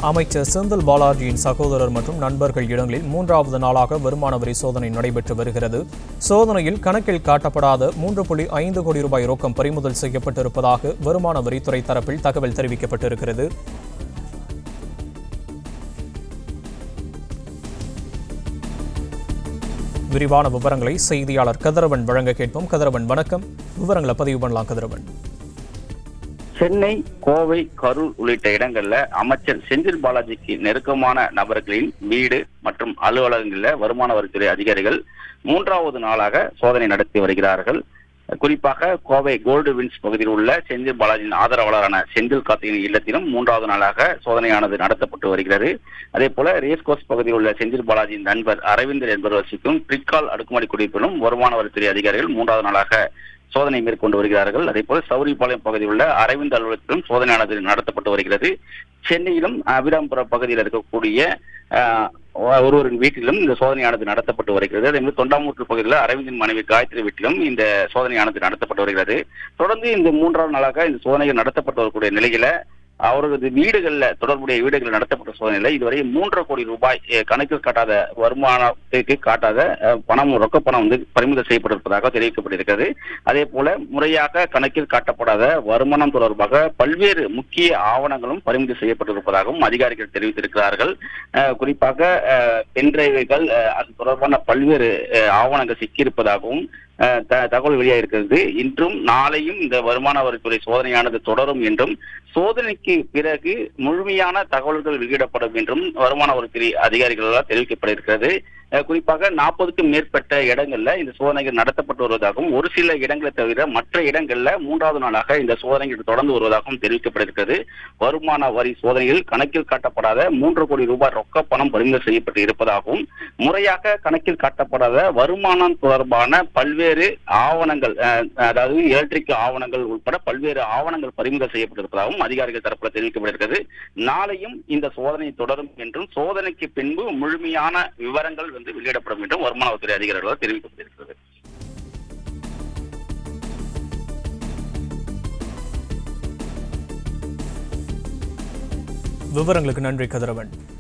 அமைச்சர் செந்தில் பாலாஜியின் சகோதரர் மற்றும் நண்பர்கள் இடங்களில் மூன்றாவது நாளாக வருமான வரி சோதனை நடைபெற்று வருகிறது சோதனையில் கணக்கில் காட்டப்படாத மூன்று புள்ளி ஐந்து கோடி ரூபாய் ரொக்கம் பறிமுதல் செய்யப்பட்டிருப்பதாக வருமான வரித்துறை தரப்பில் தகவல் தெரிவிக்கப்பட்டிருக்கிறது விரிவான விவரங்களை செய்தியாளர் கதிரவன் வழங்க கேட்போம் கதிரவன் வணக்கம் விவரங்களை பதிவு பண்ணலாம் கதிரவன் சென்னை கோவை கரூர் உள்ளிட்ட இடங்கள்ல அமைச்சர் செந்தில் பாலாஜிக்கு நெருக்கமான நபர்களின் வீடு மற்றும் அலுவலகங்களில் வருமான வரித்துறை அதிகாரிகள் மூன்றாவது நாளாக சோதனை நடத்தி வருகிறார்கள் குறிப்பாக கோவை கோல்டு வின்ஸ் பகுதியில் உள்ள செந்தில் பாலாஜியின் ஆதரவாளரான செந்தில் கார்த்திகின் இல்லத்திலும் மூன்றாவது நாளாக சோதனையானது நடத்தப்பட்டு வருகிறது அதே போல ரேஸ்கோஸ் பகுதியில் உள்ள செந்தில் பாலாஜியின் நண்பர் அரவிந்தர் என்பவர் வசிக்கும் பிரிக்கால் அடுக்குமாடி குடியிருப்பிலும் வருமான வரித்துறை அதிகாரிகள் மூன்றாவது நாளாக சோதனை மேற்கொண்டு வருகிறார்கள் அதே போல சௌரிபாளையம் பகுதியில் உள்ள அரவிந்த் அலுவலகத்திலும் சோதனையானது நடத்தப்பட்டு வருகிறது சென்னையிலும் அபிராம்புரம் பகுதியில் இருக்கக்கூடிய ஆஹ், ஒருவரின் வீட்டிலும் இந்த சோதனையானது நடத்தப்பட்டு வருகிறது அதே மாதிரி தொண்டாமுத்தூர் பகுதியில் அரவிந்தின் மனைவி காயத்ரி வீட்டிலும் இந்த சோதனையானது நடத்தப்பட்டு வருகிறது தொடர்ந்து இந்த மூன்றாவது நாளாக இந்த சோதனைகள் நடத்தப்பட்டு வரக்கூடிய நிலையில அவரது வீடுகள்ல தொடர்புடைய வீடுகளில் நடத்தப்பட்ட சோதனையில இதுவரை மூன்றரை கோடி ரூபாய் அஹ், கணக்கில் காட்டாத வருமானத்திற்கு காட்டாத அஹ், பணம் ரொக்க பணம் வந்து பறிமுதல் செய்யப்பட்டிருப்பதாக தெரிவிக்கப்பட்டிருக்கிறது அதே போல முறையாக கணக்கில் காட்டப்படாத வருமானம் தொடர்பாக பல்வேறு முக்கிய ஆவணங்களும் பறிமுதல் செய்யப்பட்டிருப்பதாகவும் அதிகாரிகள் தெரிவித்திருக்கிறார்கள் அஹ், குறிப்பாக அஹ், பென்டிரைவுகள் அஹ், அது தொடர்பான பல்வேறு அஹ், ஆவணங்கள் சிக்கியிருப்பதாகவும் அஹ், த- தகவல் வெளியாகிருக்கிறது இன்றும் நாளையும் இந்த வருமான வரித்துறை சோதனையானது தொடரும் என்றும் சோதனைக்கு பிறகு முழுமையான தகவல்கள் வெளியிடப்படும் என்றும் வருமான வரித்துறை அதிகாரிகளால் தெரிவிக்கப்பட்டிருக்கிறது அஹ், குறிப்பாக நாற்பதுக்கும் மேற்பட்ட இடங்கள்ல இந்த சோதனைகள் நடத்தப்பட்டு வருவதாகவும் ஒரு சில இடங்களை தவிர மற்ற இடங்கள்ல மூன்றாவது நாளாக இந்த சோதனைகள் தொடர்ந்து வருவதாகவும் தெரிவிக்கப்பட்டிருக்கிறது வருமான வரி சோதனையில் கணக்கில் காட்டப்படாத மூன்று கோடி ரூபாய் ரொக்க பணம் பறிமுதல் செய்யப்பட்டு இருப்பதாகவும் முறையாக கணக்கில் காட்டப்படாத வருமானம் தொடர்பான பல்வேறு ஆவணங்கள் அஹ், அதாவது எலக்ட்ரிக் ஆவணங்கள் உட்பட பல்வேறு ஆவணங்கள் பறிமுதல் செய்யப்பட்டிருப்பதாகவும் அதிகாரிகள் தரப்புல தெரிவிக்கப்பட்டிருக்கிறது நாளையும் இந்த சோதனை தொடரும் என்றும் சோதனைக்கு பின்பு முழுமையான விவரங்கள் வந்து வெளியிடப்படும் என்றும் வருமான வரித்துறை அதிகாரிகளால் தெரிவிக்கப்பட்டிருக்கிறது விவரங்களுக்கு நன்றி கதிரவன்